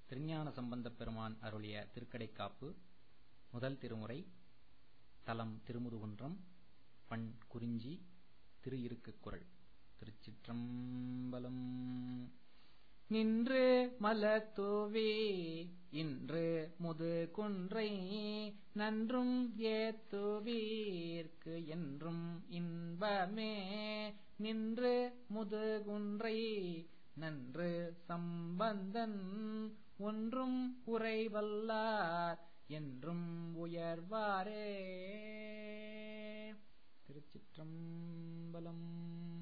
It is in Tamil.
திருஞான சம்பந்தப் பெருமான் அருளிய திருக்கடைக்காப்பு முதல் திருமுறை தலம் திருமுதுகுன்றம் பண் குறிஞ்சி திரு இருக்குக் குரல் திருச்சிற்றம்பலம் நின்று மலர்தூவி இன்று முதுகுன்றை நன்றும் ஏத்துவீர்க்கு என்றும் இன்பமே நின்று முதுகுன்றை நன்று சம்பந்தன் ஒன்றும் உரைவல்லார் என்றும் உயர்வாரே திருச்சிற்றம்பலம்